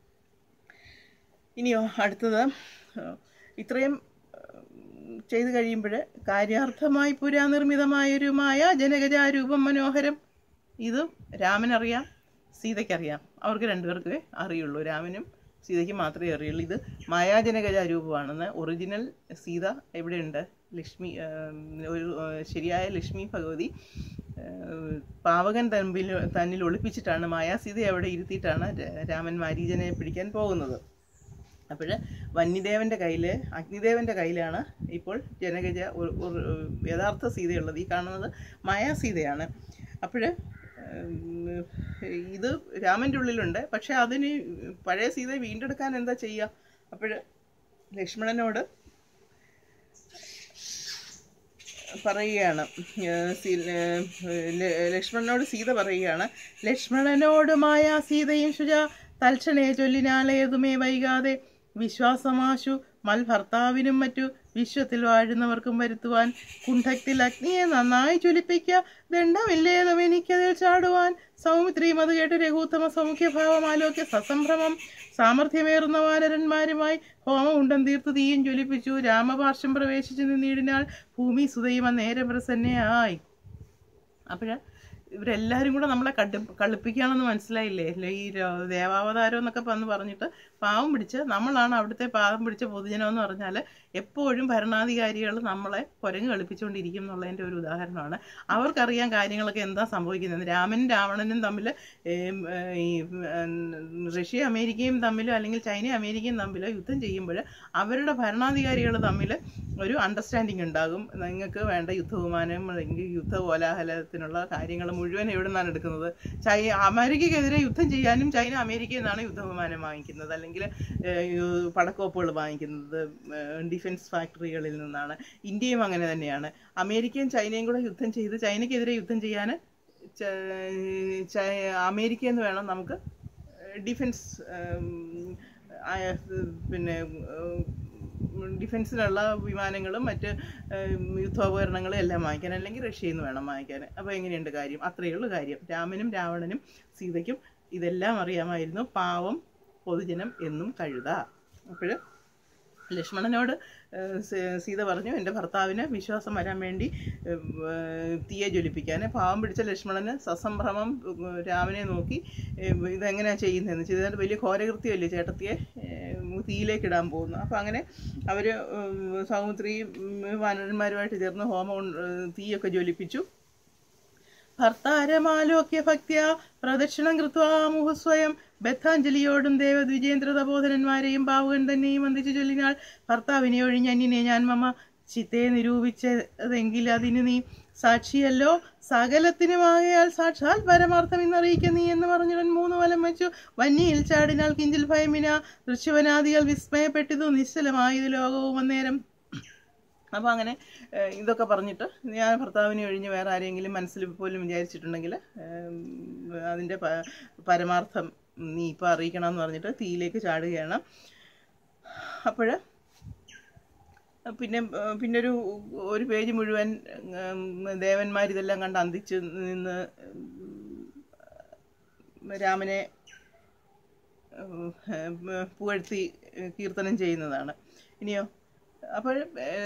ഇനിയോ അടുത്തത് ഏഹ്, ഇത്രയും ഏഹ്, ചെയ്തു കഴിയുമ്പോൾ കാര്യാർത്ഥമായി പുരാനിർമ്മിതമായൊരു മായ ജനകജാരൂപം മനോഹരം ഇത് രാമനറിയാം സീതയ്ക്കറിയാം അവർക്ക് രണ്ടുപേർക്കേ അറിയുള്ളൂ രാമനും സീതയ്ക്ക് മാത്രമേ അറിയുള്ളൂ ഇത് മായാജനകജ രൂപമാണെന്ന് ഒറിജിനൽ സീത എവിടെയുണ്ട് ലക്ഷ്മി ഏം, ഒരു ഏഹ്, ശരിയായ ലക്ഷ്മി ഭഗവതി ഏഹ്, പാവകൻ തമ്പിൽ തന്നിൽ ഒളിപ്പിച്ചിട്ടാണ് മായാസീതയെ അവിടെ ഇരുത്തിയിട്ടാണ് രാ- രാമൻ മാരീജനെ പിടിക്കാൻ പോകുന്നത് അപ്പോൾ വന്യദേവൻ്റെ കയ്യിൽ അഗ്നിദേവൻ്റെ കയ്യിലാണ് ഇപ്പോൾ ജനകജ ഒരു- ഒരു യഥാർത്ഥ സീതയുള്ളത് ഈ കാണുന്നത് മായാസീതയാണ് അപ്പോൾ ഇത് രാമൻ്റെ ഉള്ളിലുണ്ട് പക്ഷെ അതിന് പഴയ സീതയെ വീണ്ടെടുക്കാൻ എന്താ ചെയ്യുക അപ്പോൾ ലക്ഷ്മണനോട് പറയുകയാണ് ഏഹ് സീ- ഏഹ് ല- ലക്ഷ്മണനോട് സീത പറയുകയാണ് ലക്ഷ്മണനോടുമായ സീതയും ശുച തൽക്ഷണേ ചൊല്ലിനാലേതുമേ വൈകാതെ വിശ്വാസമാശു മൽ ഭർത്താവിനും മറ്റു വിശ്വത്തിൽ വാഴുന്നവർക്കും വരുത്തുവാൻ കുണ്ഠത്തിൽ അഗ്നിയെ നന്നായി ജ്വലിപ്പിക്കുക ദണ്ഡമില്ലേതും എനിക്കതിൽ ചാടുവാൻ സൗമിത്രിയും അത് കേട്ട് രഘുത്തമ സൗഖ്യഭാവം ആലോക്യ സസംഭ്രമം സാമർഥ്യമേറുന്ന വാനരന്മാരുമായി ഹോമം ഉണ്ടം തീർത്ത് തീയും ജ്വലിപ്പിച്ചു രാമപാർശ്വം പ്രവേശിച്ചു നിന്നിടിനാൽ ഭൂമി സുതയും നേരെ പ്രസന്നയായി അപ്പോഴ ഇവരെല്ലാവരും കൂടെ നമ്മളെ കട്ടി കളിപ്പിക്കുകയാണെന്ന് മനസ്സിലായില്ലേ ഇല്ല ഈ രോ- ദേവാവതാരം എന്നൊക്കെ വന്ന് പറഞ്ഞിട്ട് പാവം പിടിച്ച് നമ്മളാണ് അവിടുത്തെ പാവം പിടിച്ച പൊതുജനം എന്ന് പറഞ്ഞാൽ എപ്പോഴും ഭരണാധികാരികൾ നമ്മളെ കുരങ്ങ് കളിപ്പിച്ചുകൊണ്ടിരിക്കും എന്നുള്ളതിൻ്റെ ഒരു ഉദാഹരണമാണ് അവർക്കറിയാം കാര്യങ്ങളൊക്കെ എന്താ സംഭവിക്കുന്നത് രാമനും രാവണനും തമ്മിൽ ഏം, ഏ, ഈ ഉം, റഷ്യ അമേരിക്കയും തമ്മിലോ അല്ലെങ്കിൽ ചൈന അമേരിക്കയും തമ്മിലോ യുദ്ധം ചെയ്യുമ്പോൾ അവരുടെ ഭരണാധികാരികൾ തമ്മിൽ ഒരു അണ്ടർസ്റ്റാൻഡിങ് ഉണ്ടാകും നിങ്ങൾക്ക് വേണ്ട യുദ്ധവിമാനം അല്ലെങ്കിൽ യുദ്ധ കോലാഹലത്തിനുള്ള കാര്യങ്ങൾ മുഴുവൻ എവിടെ നിന്നാണ് എടുക്കുന്നത് ചൈ അമേരിക്കയ്ക്കെതിരെ യുദ്ധം ചെയ്യാനും ചൈന അമേരിക്കയിൽ നിന്നാണ് യുദ്ധവിമാനം വാങ്ങിക്കുന്നത് അല്ലെങ്കിൽ പടക്കോപ്പുകൾ വാങ്ങിക്കുന്നത് ഡിഫൻസ് ഫാക്ടറികളിൽ നിന്നാണ് ഇന്ത്യയും അങ്ങനെ തന്നെയാണ് അമേരിക്കയും ചൈനയും കൂടെ യുദ്ധം ചെയ്ത് ചൈനയ്ക്കെതിരെ യുദ്ധം ചെയ്യാൻ അമേരിക്കയിൽ നിന്ന് വേണം നമുക്ക് ഡിഫൻസ് പിന്നെ ഉം, ഡിഫൻസിനുള്ള വിമാനങ്ങളും മറ്റ് ഉം, യുദ്ധോപകരണങ്ങളും എല്ലാം വാങ്ങിക്കാൻ അല്ലെങ്കിൽ റഷ്യയിൽ നിന്ന് വേണം വാങ്ങിക്കാൻ അപ്പോൾ എങ്ങനെയുണ്ട് കാര്യം അത്രയേ ഉള്ളൂ കാര്യം രാമനും രാവണനും സീതയ്ക്കും ഇതെല്ലാം അറിയാമായിരുന്നു പാവം പൊതുജനം എന്നും കഴുത അപ്പോൾ ലക്ഷ്മണനോട് ഏഹ്, സീ- സീത പറഞ്ഞു എൻ്റെ ഭർത്താവിന് വിശ്വാസം വരാൻ വേണ്ടി ഏഹ്, തീയെ ജ്വലിപ്പിക്കാൻ പാവം പിടിച്ച ലക്ഷ്മണന് സസംഭ്രമം ഉം, രാമനെ നോക്കി ഏഹ്, ഇതെങ്ങനെയാണ് ചെയ്യുന്നതെന്ന് ചെയ്തതിൻ്റെ വലിയ ഘോരകൃത്യമല്ലേ ചേട്ടത്തിയെ ഏഹ്, തീയിലേക്ക് ഇടാൻ പോകുന്നു അപ്പോൾ അങ്ങനെ അവർ സൗമിത്രിയും ഉം, വാനരന്മാരുമായിട്ട് ചേർന്ന് ഹോമം ഉണ്ട- ഏഹ്, തീയൊക്കെ ജ്വലിപ്പിച്ചു ഭർത്താരമാലോക്യ ഭക്തിയ പ്രദക്ഷിണം കൃത്വാ മുഹസ്വയം ബദ്ധാഞ്ജലിയോടും ദേവദ്വിജേന്ദ്ര തപോധനന്മാരെയും പാവുകൻ തന്നെയും വന്ദിച്ചു ചൊല്ലിനാൾ ഭർത്താവിനെ ഒഴിഞ്ഞ് അന്യനെ ഞാൻ മമ ചിത്തെ നിരൂപിച്ചതെങ്കിൽ അതിന് നീ സാക്ഷിയല്ലോ സകലത്തിനുമാകയാൽ സാക്ഷാൽ പരമാർത്ഥം ഇന്നറിയിക്ക നീ എന്ന് പറഞ്ഞുടൻ മൂന്ന് വലം വെച്ചു വന്യയിൽ ചാടിനാൽ കിഞ്ചിൽ ഭയമിന ദൃശ്യവനാദികൾ വിസ്മയപ്പെട്ടിതു നിശ്ചലമായത് ലോകവും അന്നേരം അപ്പോൾ അങ്ങനെ ഏഹ്, ഇതൊക്കെ പറഞ്ഞിട്ട് ഞാൻ ഭർത്താവിനെ ഒഴിഞ്ഞ് വേറെ ആരെങ്കിലും മനസ്സിൽ പോലും വിചാരിച്ചിട്ടുണ്ടെങ്കിൽ അതിൻ്റെ പ- പരമാർത്ഥം നീ ഇപ്പോൾ അറിയിക്കണം എന്ന് പറഞ്ഞിട്ട് തീയിലേക്ക് ചാടുകയാണ് അപ്പോൾ പിന്നെ ഏഹ്, പിന്നെ ഒരു ഒരു പേജ് മുഴുവൻ ഉം, ദേവന്മാർ ഇതെല്ലാം കണ്ട് അന്തിച്ച് നിന്ന് ഉം, രാമനെ ഉം, ഏഹ്, പുകഴ്ത്തി കീർത്തനം ചെയ്യുന്നതാണ് ഇനിയോ അപ്പോൾ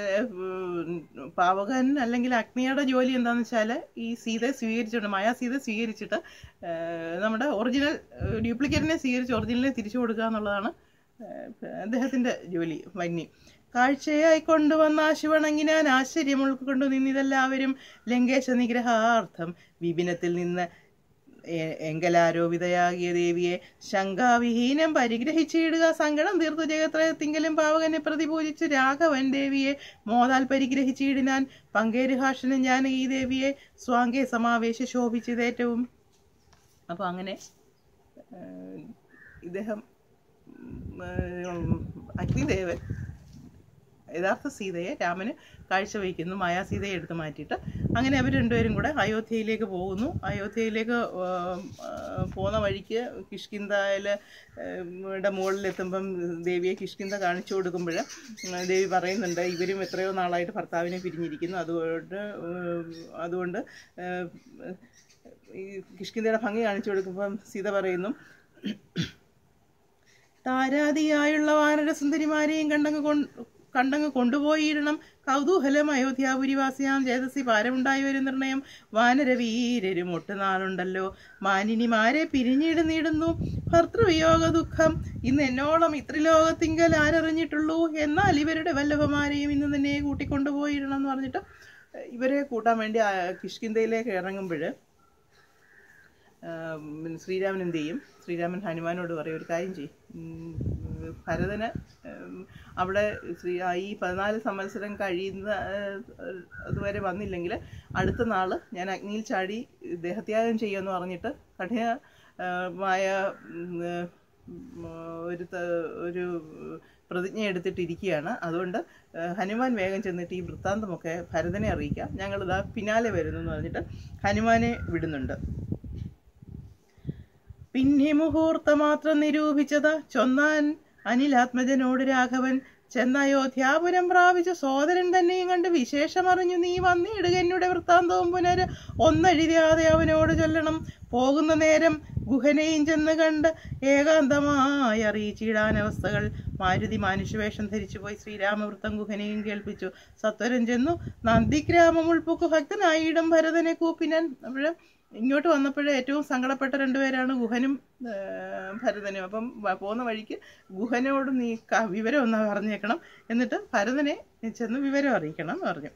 പാവകൻ അല്ലെങ്കിൽ അഗ്നിയുടെ ജോലി എന്താണെന്ന് വെച്ചാൽ ഈ സീതയെ സ്വീകരിച്ചിട്ട് മായ സീതയെ സ്വീകരിച്ചിട്ട് ഏഹ്, നമ്മുടെ ഒറിജിനൽ ഡ്യൂപ്ലിക്കേറ്റിനെ സ്വീകരിച്ച് ഒറിജിനലിനെ തിരിച്ചു കൊടുക്കുക എന്നുള്ളതാണ് ഏഹ്, അദ്ദേഹത്തിൻ്റെ ജോലി വന്നി കാഴ്ചയായി കൊണ്ടുവന്ന ആശുവണങ്ങി ഞാൻ ആശ്ചര്യം ഉൾക്കൊണ്ടു നിന്നിതെല്ലാവരും ലങ്കേശ നിഗ്രഹാർത്ഥം വിപിനത്തിൽ നിന്ന് എ- എങ്കലാരോപിതയാകിയ ദേവിയെ ശങ്കാവിഹീനം പരിഗ്രഹിച്ചിടുക സങ്കടം തീർത്തു ജഗത്രയത്തിങ്കലും പാവകനെ പ്രതിപൂജിച്ച് രാഘവൻ ദേവിയെ മോതാൽ പരിഗ്രഹിച്ചിടിനാൻ പങ്കേരുഹാഷനും ഞാൻ ഈ ദേവിയെ സ്വാങ്കേ സമാവേശ ശോഭിച്ചതേറ്റവും അപ്പോൾ അങ്ങനെ ഏഹ്, ഇദ്ദേഹം ഉം, ഏഹ്, അഗ്നിദേവൻ യഥാർത്ഥ സീതയെ രാമന് കാഴ്ചവെക്കുന്നു മായാസീതയെ എടുത്ത് മാറ്റിയിട്ട് അങ്ങനെ അവർ രണ്ടുപേരും കൂടെ അയോധ്യയിലേക്ക് പോകുന്നു അയോധ്യയിലേക്ക് ആം, ആ, പോകുന്ന വഴിക്ക് കിഷ്കിന്തയിൽ യുടെ മുകളിലെത്തുമ്പം ദേവിയെ കിഷ്കിന്ത കാണിച്ചു കൊടുക്കുമ്പോൾ ദേവി പറയുന്നുണ്ട് ഇവരും എത്രയോ നാളായിട്ട് ഭർത്താവിനെ പിരിഞ്ഞിരിക്കുന്നു അതുകൊണ്ട് ഉം, അതുകൊണ്ട് ഏഹ്, ഈ കിഷ്കിന്തയുടെ ഭംഗി കാണിച്ചു കൊടുക്കുമ്പം സീത പറയുന്നു താരാദിയായുള്ള വാനര സുന്ദരിമാരെയും കണ്ടങ്ങ് കൊണ്ട് കണ്ടങ്ങ് കൊണ്ടുപോയിടണം കൗതൂഹലം അയോധ്യാപുരിവാസിയാം ചേതസി പാരമുണ്ടായി വരും നിർണയം വാനരവീരരും ഒട്ടുനാളുണ്ടല്ലോ മാനിനിമാരെ പിരിഞ്ഞിടുന്നിടുന്നു ഭർത്തൃവിയോഗ ദുഃഖം ഇന്ന് എന്നോളം ഇത്രിലോകത്തിങ്കൽ ആരറിഞ്ഞിട്ടുള്ളൂ എന്നാൽ ഇവരുടെ വല്ലഭമാരെയും ഇന്ന് തന്നെ കൂട്ടിക്കൊണ്ടുപോയിടണം എന്ന് പറഞ്ഞിട്ട് ഇവരെ കൂട്ടാൻ വേണ്ടി ആ കിഷ്കിന്തയിലേക്ക് ഇറങ്ങുമ്പോൾ ആം, ശ്രീരാമൻ എന്ത് ചെയ്യും ശ്രീരാമൻ ഹനുമാനോട് പറയും ഒരു കാര്യം ചെയ്യും ഉം, ഭരതന് ഉം, അവിടെ ശ്രീ ആ ഈ പതിനാല് സംവത്സരം കഴിയുന്ന ആ, അതുവരെ വന്നില്ലെങ്കിൽ അടുത്ത നാൾ ഞാൻ അഗ്നിയിൽ ചാടി ദേഹത്യാഗം ചെയ്യുമെന്ന് പറഞ്ഞിട്ട് കഠിനമായ ഉം, ഉം, ഒരു ത- ഒരു പ്രതിജ്ഞ എടുത്തിട്ടിരിക്കുകയാണ് അതുകൊണ്ട് ആ, ഹനുമാൻ വേഗം ചെന്നിട്ട് ഈ വൃത്താന്തമൊക്കെ ഭരതനെ അറിയിക്കാം ഞങ്ങളിതാ പിന്നാലെ വരുന്നു എന്ന് പറഞ്ഞിട്ട് ഹനുമാനെ വിടുന്നുണ്ട് പിന്നെ മുഹൂർത്തമാത്രം നിരൂപിച്ചത് ചൊന്നാൻ അനിലാത്മജനോട് രാഘവൻ ചെന്നയോധ്യാപുരം പ്രാപിച്ച സോദരൻ തന്നെയും കണ്ട് വിശേഷമറിഞ്ഞു നീ വന്നിടുക എന്നുടെ വൃത്താന്തവും പുനര് ഒന്നഴിയാതെ അവനോട് ചൊല്ലണം പോകുന്ന നേരം ഗുഹനെയും ചെന്ന് കണ്ട് ഏകാന്തമായി അറിയിച്ചിടാൻ അവസ്ഥകൾ മാരുതി മാനുഷവേഷം ധരിച്ചുപോയി ശ്രീരാമവൃത്തം ഗുഹനെയും കേൾപ്പിച്ചു സത്വരൻ ചെന്നു നന്ദിഗ്രാമം ഉൾപ്പൊക്കു ഭക്തനായിടും ഭരതനെ കൂപ്പിനാൻ അവിടെ ഇങ്ങോട്ട് വന്നപ്പോഴേ ഏറ്റവും സങ്കടപ്പെട്ട രണ്ടുപേരാണ് ഗുഹനും ആ, ഭരതനും അപ്പം വ- പോകുന്ന വഴിക്ക് ഗുഹനോട് നീ ക- വിവരം ഒന്ന് പറഞ്ഞേക്കണം എന്നിട്ട് ഭരതനെ ചെന്ന് വിവരം അറിയിക്കണം എന്ന് പറഞ്ഞു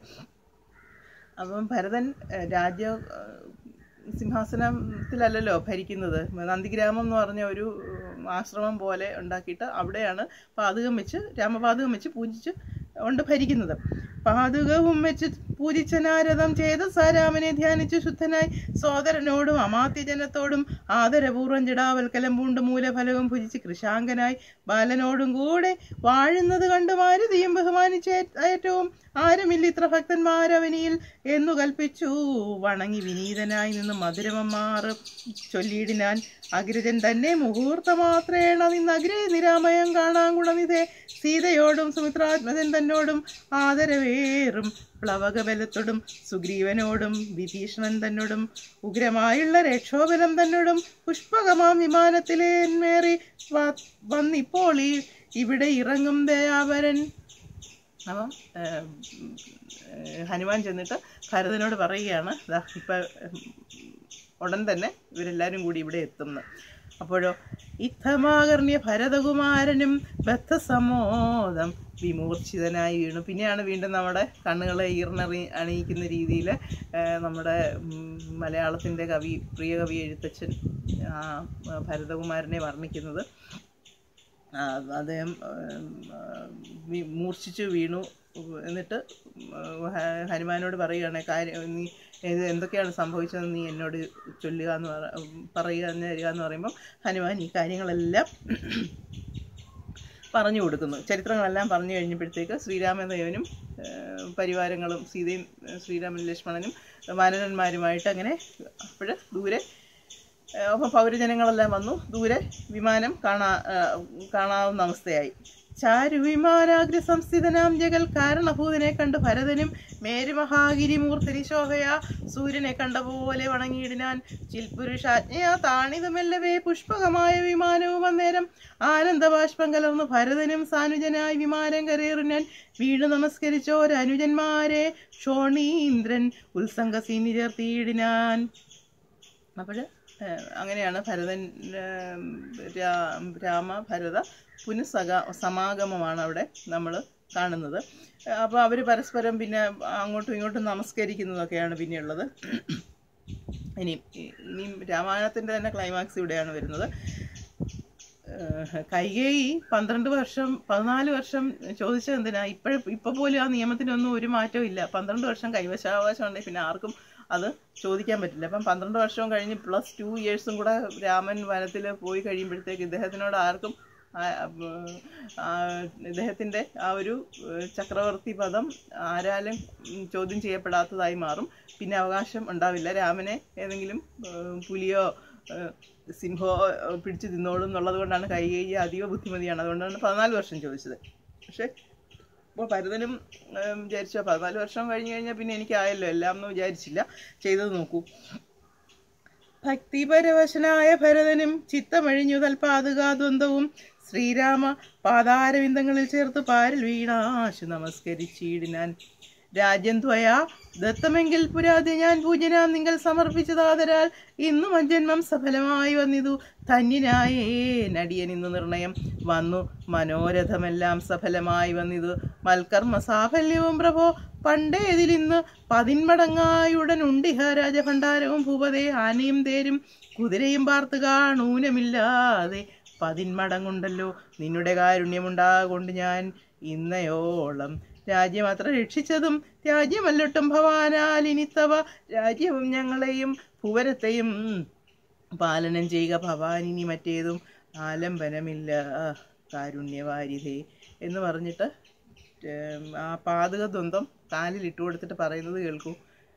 അപ്പം ഭരതൻ ആ, രാജ്യ ആ, സിംഹാസനത്തിലല്ലല്ലോ ഭരിക്കുന്നത് നന്ദിഗ്രാമം എന്ന് പറഞ്ഞ ഒരു ഉം, ആശ്രമം പോലെ ഉണ്ടാക്കിയിട്ട് അവിടെയാണ് പാതകം വെച്ച് രാമപാതകം വെച്ച് പൂജിച്ച് കൊണ്ട് ഭരിക്കുന്നത് പാതുകവും വെച്ച് പൂജിച്ച നാരദം ചെയ്ത സാരാമനെ ധ്യാനിച്ചു ശുദ്ധനായി സോദരനോടും അമാത്യജനത്തോടും ആദരപൂർവ്വം ജടാവൽക്കലം പൂണ്ട് മൂലഫലവും ഭുജിച്ച് കൃഷാങ്കനായി ബാലനോടും കൂടെ വാഴുന്നത് കണ്ട് മാരുതിയും ബഹുമാനിച്ച ഏറ്റവും ആരുമില്ല ഇത്ര ഭക്തന്മാരവനിയിൽ എന്നു കൽപ്പിച്ചു വണങ്ങി വിനീതനായി നിന്ന് മധുരമമാറ് ചൊല്ലിയിടിനാൻ അഗ്രജൻ തന്നെ മുഹൂർത്തമാത്രേണ നിന്ന് അഗ്രേ നിരാമയം കാണാൻ ഗുണനിധേ സീതയോടും സുമിത്രാത്മജൻ തന്നോടും ആദരവേറും പ്ലവകബലത്തോടും സുഗ്രീവനോടും വിഭീഷണൻ തന്നോടും ഉഗ്രമായുള്ള രക്ഷോബലം തന്നോടും പുഷ്പകമാം വിമാനത്തിലേന്മേറി വ- വന്നിപ്പോൾ ഈ ഇവിടെ ഇറങ്ങും ദയാവരൻ അപ്പം ഏം, ഏ, ഹനുമാൻ ചെന്നിട്ട് ഭരതനോട് പറയുകയാണ് ദാ ഇപ്പം ഉടൻ തന്നെ ഇവരെല്ലാവരും കൂടി ഇവിടെ എത്തുന്നു അപ്പോഴോ ഇത്തമാകർണ്യ ഭരതകുമാരനും ബദ്ധസമോദം വിമൂർച്ഛിതനായി വീണു പിന്നെയാണ് വീണ്ടും നമ്മുടെ കണ്ണുകളെ ഈർണറി അണിയിക്കുന്ന രീതിയിൽ നമ്മുടെ ഉം, മലയാളത്തിൻ്റെ കവി പ്രിയ കവി എഴുത്തച്ഛൻ ആ, ഭരതകുമാരനെ വർണ്ണിക്കുന്നത് ആ, അദ്ദേഹം ഉം, ആ, വി- മൂർച്ഛിച്ചു വീണു എന്നിട്ട് ഉം, ഹ- ഹനുമാനോട് പറയുകയാണ് കാര്യം നീ ഇത് എന്തൊക്കെയാണ് സംഭവിച്ചതെന്ന് നീ എന്നോട് ചൊല്ലുക എന്ന് പറ പറയുക എന്ന് തരിക എന്ന് പറയുമ്പോൾ ഹനുമാൻ ഈ കാര്യങ്ങളെല്ലാം പറഞ്ഞു കൊടുക്കുന്നു ചരിത്രങ്ങളെല്ലാം പറഞ്ഞു കഴിഞ്ഞപ്പോഴത്തേക്ക് ശ്രീരാമദേവനും ഏഹ്, പരിവാരങ്ങളും സീതയും ഏഹ്, ശ്രീരാമൻ ലക്ഷ്മണനും വാനരന്മാരുമായിട്ട് അങ്ങനെ അപ്പോൾ ദൂരെ അപ്പോൾ പൗരജനങ്ങളെല്ലാം വന്നു ദൂരെ വിമാനം കാണാ ആ, കാണാവുന്ന അവസ്ഥയായി ചാരുവിമാനാഗ്ര സംസ്ഥിതനാം ജഗൽ കാരണഭൂതനെ കണ്ട് ഭരതനും മേരുമഹാഗിരി മൂർത്തിനി ശോഭയാ സൂര്യനെ കണ്ട പോലെ വണങ്ങിയിടിനാൻ ചിൽപുരുഷാജ്ഞയാ താണിതുമെല്ലവേ പുഷ്പകമായ വിമാനവും അന്നേരം ആനന്ദബാഷ്പം കലർന്നു ഭരതനും സാനുജനായി വിമാനം കരേറിനാൻ വീണു നമസ്കരിച്ചോരനുജന്മാരെ ഷോണീന്ദ്രൻ ഉത്സംഗസീനി ചേർത്തിയിടിനാൻ അപ്പോൾ അങ്ങനെയാണ് ഭരതൻ ഏം, രാ- രാമ ഭരത പുനഃസഗ സമാഗമമാണ് അവിടെ നമ്മൾ കാണുന്നത് അപ്പോൾ അവർ പരസ്പരം പിന്നെ അങ്ങോട്ടും ഇങ്ങോട്ടും നമസ്കരിക്കുന്നതൊക്കെയാണ് പിന്നെയുള്ളത് ഇനി ഇനിയും രാമായണത്തിൻ്റെ തന്നെ ക്ലൈമാക്സ് ഇവിടെയാണ് വരുന്നത് ഏഹ് കൈകേയി പന്ത്രണ്ട് വർഷം പതിനാല് വർഷം ചോദിച്ചത് എന്തിനാ ഇപ്പോഴും ഇപ്പൊ പോലും ആ നിയമത്തിനൊന്നും ഒരു മാറ്റവും ഇല്ല പന്ത്രണ്ട് വർഷം കൈവശാവകാശം ഉണ്ടെങ്കിൽ പിന്നെ ആർക്കും അത് ചോദിക്കാൻ പറ്റില്ല അപ്പം പന്ത്രണ്ട് വർഷവും കഴിഞ്ഞ് പ്ലസ് ടു ഇയേഴ്സും കൂടെ രാമൻ വനത്തിൽ പോയി കഴിയുമ്പോഴത്തേക്ക് ഇദ്ദേഹത്തിനോട് ആർക്കും ആ- ആ, ഇദ്ദേഹത്തിൻ്റെ ആ ഒരു ഏഹ്, ചക്രവർത്തി പദം ആരാലും ഉം, ചോദ്യം ചെയ്യപ്പെടാത്തതായി മാറും പിന്നെ അവകാശം ഉണ്ടാവില്ല രാമനെ ഏതെങ്കിലും ഏഹ്, പുലിയോ ഏഹ്, സിംഹോ ഏഹ്, പിടിച്ചു തിന്നോളും എന്നുള്ളത് കൊണ്ടാണ് കൈകേയി അതീവ ബുദ്ധിമതിയാണ് അതുകൊണ്ടാണ് പതിനാല് വർഷം ചോദിച്ചത് പക്ഷേ ഇപ്പോൾ ഭരതനും ഏഹ്, വിചാരിച്ചു പതിനാല് വർഷം കഴിഞ്ഞ് കഴിഞ്ഞാൽ പിന്നെ എനിക്കായല്ലോ എല്ലാം എന്ന് വിചാരിച്ചില്ല ചെയ്തത് നോക്കൂ ഭക്തിപരവശനായ ഭരതനും ചിത്തമഴിഞ്ഞു തൽപാതുകാദ്വന്ദ്വവും ശ്രീരാമ പാതാരവിന്ദങ്ങളിൽ ചേർത്ത് പാരിൽ വീണാശു നമസ്കരിച്ചിടിനാൻ രാജ്യം ത്വയാ ദത്തമെങ്കിൽ പുരാതി ഞാൻ പൂജനാം നിങ്ങൾ സമർപ്പിച്ചതാതരാൽ ഇന്നും അജന്മം സഫലമായി വന്നിതു ധന്യനായേ നടിയൻ ഇന്ന് നിർണയം വന്നു മനോരഥമെല്ലാം സഫലമായി വന്നിതു മൽക്കർമ്മ സാഫല്യവും പ്രഭോ പണ്ടേതിലിന്ന് പതിന്മടങ്ങായുടനുണ്ടിഹ രാജഭണ്ഡാരവും ഭൂപതേ ആനയും തേരും കുതിരയും പാർത്ത് കാണൂനമില്ലാതെ പതിന്മടങ്ങുണ്ടല്ലോ നിന്നുടെ കാരുണ്യമുണ്ടാകൊണ്ട് ഞാൻ ഇന്നയോളം രാജ്യം അത്ര രക്ഷിച്ചതും രാജ്യമല്ലൊട്ടും ഭവാനാൽ ഇനിത്തവ രാജ്യവും ഞങ്ങളെയും ഭുവനത്തെയും പാലനം ചെയ്യുക ഭവാനിനി മറ്റേതും ആലംബനമില്ല കാരുണ്യവാരിധേ എന്ന് പറഞ്ഞിട്ട് ഏം, ആ പാതക ദ്വന്ദ്വം കാലിൽ ഇട്ട് കൊടുത്തിട്ട് പറയുന്നത് കേൾക്കൂ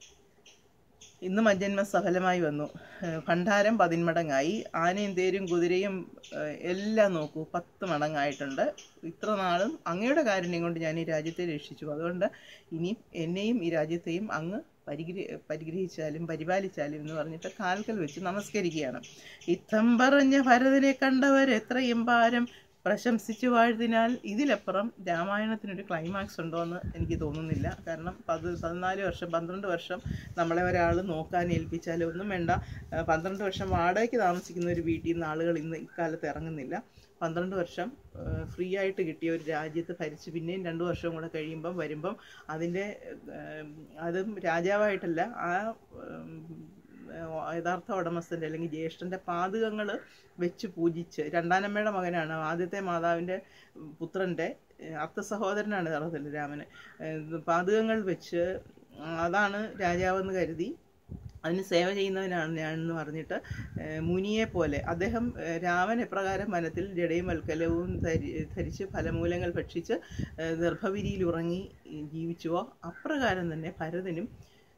ഇന്ന് മജ്ജന്മം സഫലമായി വന്നു ഏഹ് ഭണ്ഡാരം പതിന്മടങ്ങായി ആനയും തേരും കുതിരയും ഏഹ് എല്ലാം നോക്കൂ പത്ത് മടങ്ങായിട്ടുണ്ട് ഇത്ര നാളും അങ്ങയുടെ കാരുണ്യം കൊണ്ട് ഞാൻ ഈ രാജ്യത്തെ രക്ഷിച്ചു അതുകൊണ്ട് ഇനി എന്നെയും ഈ രാജ്യത്തെയും അങ്ങ് പരിഗ്രഹ പരിഗ്രഹിച്ചാലും പരിപാലിച്ചാലും എന്ന് പറഞ്ഞിട്ട് കാൽക്കൽ വെച്ച് നമസ്കരിക്കുകയാണ് ഇത്തം പറഞ്ഞ ഭരതനെ കണ്ടവർ എത്രയും ഭാരം പ്രശംസിച്ചു വാഴ്ത്തിനാൽ ഇതിലപ്പുറം രാമായണത്തിനൊരു ക്ലൈമാക്സ് ഉണ്ടോ എന്ന് എനിക്ക് തോന്നുന്നില്ല കാരണം പത് പതിനാല് വർഷം പന്ത്രണ്ട് വർഷം നമ്മളെ ഒരാൾ നോക്കാൻ ഏൽപ്പിച്ചാലും ഒന്നും വേണ്ട ആ, പന്ത്രണ്ട് വർഷം വാടകയ്ക്ക് താമസിക്കുന്ന ഒരു വീട്ടിൽ നിന്ന് ആളുകൾ ഇന്ന് ഇക്കാലത്ത് ഇറങ്ങുന്നില്ല പന്ത്രണ്ട് വർഷം ഫ്രീ ആയിട്ട് കിട്ടിയ ഒരു രാജ്യത്ത് ഭരിച്ച് പിന്നെയും രണ്ട് വർഷവും കൂടെ കഴിയുമ്പം വരുമ്പം അതിൻ്റെ ഏം, അതും രാജാവായിട്ടല്ല ആ ഉം, ഏഹ് യഥാർത്ഥ ഉടമസ്ഥൻ്റെ അല്ലെങ്കിൽ ജ്യേഷ്ഠൻ്റെ പാതകങ്ങൾ വെച്ച് പൂജിച്ച് രണ്ടാനമ്മയുടെ മകനാണ് ആദ്യത്തെ മാതാവിൻ്റെ പുത്രൻ്റെ ഏഹ് അർത്ഥ സഹോദരനാണ് യഥാർത്ഥത്തിൽ രാമന് ഏഹ് പാതകങ്ങൾ വെച്ച് അതാണ് രാജാവെന്ന് കരുതി അതിന് സേവ ചെയ്യുന്നവനാണ് ഞാനെന്ന് പറഞ്ഞിട്ട് ഏഹ് മുനിയെ പോലെ അദ്ദേഹം ഏഹ് രാമൻ എപ്രകാരം വനത്തിൽ ജടയും വൽക്കലവും ധരി ധരിച്ച് ഫലമൂലങ്ങൾ ഭക്ഷിച്ച് ഏഹ് ഗർഭവിരിയിൽ ഉറങ്ങി ജീവിച്ചുവോ അപ്രകാരം തന്നെ ഭരതനും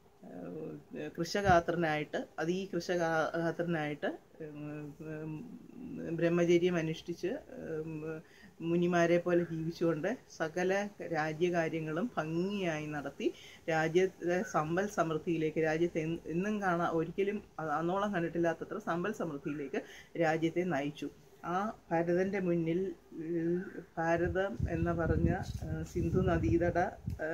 ഏഹ് കൃഷഗാത്രനായിട്ട് അത് ഈ കൃഷഗാത്രനായിട്ട് ഉം, ബ്രഹ്മചര്യം അനുഷ്ഠിച്ച് ഉം, മുനിമാരെ പോലെ ജീവിച്ചുകൊണ്ട് സകല രാജ്യകാര്യങ്ങളും ഭംഗിയായി നടത്തി രാജ്യത്തെ സമ്പൽ സമൃദ്ധിയിലേക്ക് രാജ്യത്തെ എന്ന് എന്നും കാണാൻ ഒരിക്കലും അ- അന്നോളം കണ്ടിട്ടില്ലാത്തത്ര സമ്പൽ സമൃദ്ധിയിലേക്ക് രാജ്യത്തെ നയിച്ചു ആ ഭരതൻ്റെ മുന്നിൽ ഉം, ഭാരതം എന്ന് പറഞ്ഞ ആ, സിന്ധു നദീതട ആ,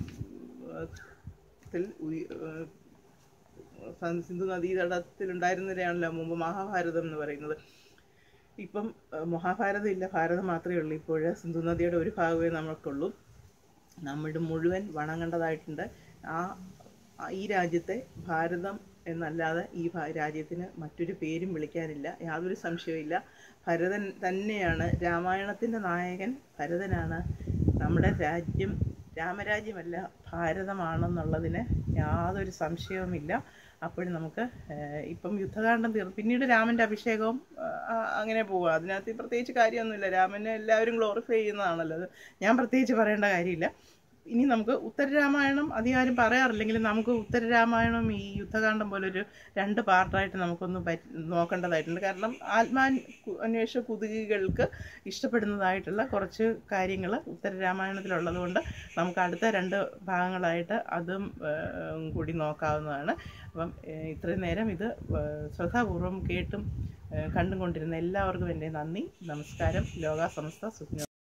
ത്തിൽ ഉയ- ഏഹ് സ- സിന്ധു നദീതടത്തിലുണ്ടായിരുന്നവരാണല്ലോ മുമ്പ് മഹാഭാരതം എന്ന് പറയുന്നത് ഇപ്പം ഏഹ് മഹാഭാരതം ഇല്ല ഭാരതം മാത്രമേ ഉള്ളൂ ഇപ്പോൾ സിന്ധു നദിയുടെ ഒരു ഭാഗമേ നമുക്കുള്ളൂ നമ്മുടെ മുഴുവൻ വണങ്ങേണ്ടതായിട്ടുണ്ട് ആ ആ ഈ രാജ്യത്തെ ഭാരതം എന്നല്ലാതെ ഈ ഭാ- രാജ്യത്തിന് മറ്റൊരു പേരും വിളിക്കാനില്ല യാതൊരു സംശയവുമില്ല ഭരതൻ തന്നെയാണ് രാമായണത്തിൻ്റെ നായകൻ ഭരതനാണ് നമ്മുടെ രാജ്യം രാമരാജ്യമല്ല ഭാരതമാണെന്നുള്ളതിന് യാതൊരു സംശയവുമില്ല അപ്പോഴും നമുക്ക് ഏഹ്, ഇപ്പം യുദ്ധകാന്ഡം തീർന്നു പിന്നീട് രാമൻ്റെ അഭിഷേകവും ആ, അങ്ങനെ പോവുക അതിനകത്ത് പ്രത്യേകിച്ച് കാര്യമൊന്നുമില്ല രാമനെ എല്ലാവരും ഗ്ലോറിഫൈ ചെയ്യുന്നതാണല്ലോ അത് ഞാൻ പ്രത്യേകിച്ച് പറയേണ്ട കാര്യമില്ല ഇനി നമുക്ക് ഉത്തരരാമായണം അധികം ആരും പറയാറില്ലെങ്കിലും നമുക്ക് ഉത്തരരാമായണം ഈ യുദ്ധകാന്ഡം പോലൊരു രണ്ട് പാർട്ടായിട്ട് നമുക്കൊന്ന് പറ്റി നോക്കേണ്ടതായിട്ടുണ്ട് കാരണം ആത്മാ അന്വേഷ കുതുകികൾക്ക് ഇഷ്ടപ്പെടുന്നതായിട്ടുള്ള കുറച്ച് കാര്യങ്ങൾ ഉത്തരരാമായണത്തിലുള്ളത് കൊണ്ട് നമുക്ക് അടുത്ത രണ്ട് ഭാഗങ്ങളായിട്ട് അതും ഏഹ്, കൂടി നോക്കാവുന്നതാണ് അപ്പം ഏഹ്, ഇത്രയും നേരം ഇത് ഏഹ്, ശ്രദ്ധാപൂർവം കേട്ടും ഏഹ്, കണ്ടും കൊണ്ടിരുന്ന എല്ലാവർക്കും എൻ്റെ നന്ദി നമസ്കാരം ലോക സമസ്ത സുഖ്നോ